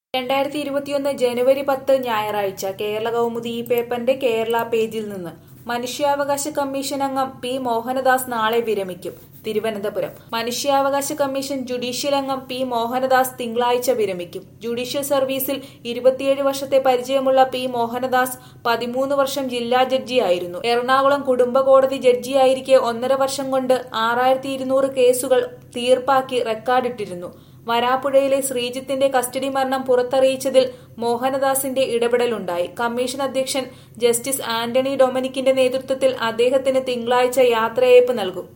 രണ്ടായിരത്തി ഇരുപത്തിയൊന്ന് ജനുവരി പത്ത് ഞായറാഴ്ച കേരള കൗമുദി ഈ പേപ്പറിന്റെ കേരള പേജിൽ നിന്ന് മനുഷ്യാവകാശ കമ്മീഷൻ അംഗം പി മോഹനദാസ് നാളെ വിരമിക്കും തിരുവനന്തപുരം മനുഷ്യാവകാശ കമ്മീഷൻ ജുഡീഷ്യൽ അംഗം പി മോഹനദാസ് തിങ്കളാഴ്ച വിരമിക്കും ജുഡീഷ്യൽ സർവീസിൽ ഇരുപത്തിയേഴ് വർഷത്തെ പരിചയമുള്ള പി മോഹനദാസ് പതിമൂന്ന് വർഷം ജില്ലാ ജഡ്ജിയായിരുന്നു എറണാകുളം കുടുംബ കോടതി ജഡ്ജിയായിരിക്കെ ഒന്നര വർഷം കൊണ്ട് ആറായിരത്തി ഇരുന്നൂറ് കേസുകൾ തീർപ്പാക്കി റെക്കോർഡിട്ടിരുന്നു വരാപ്പുഴയിലെ ശ്രീജിത്തിന്റെ കസ്റ്റഡി മരണം പുറത്തറിയിച്ചതിൽ മോഹനദാസിന്റെ ഇടപെടലുണ്ടായി കമ്മീഷൻ അധ്യക്ഷൻ ജസ്റ്റിസ് ആന്റണി ഡൊമനിക്കിന്റെ നേതൃത്വത്തിൽ അദ്ദേഹത്തിന് തിങ്കളാഴ്ച യാത്രയയപ്പ് നൽകും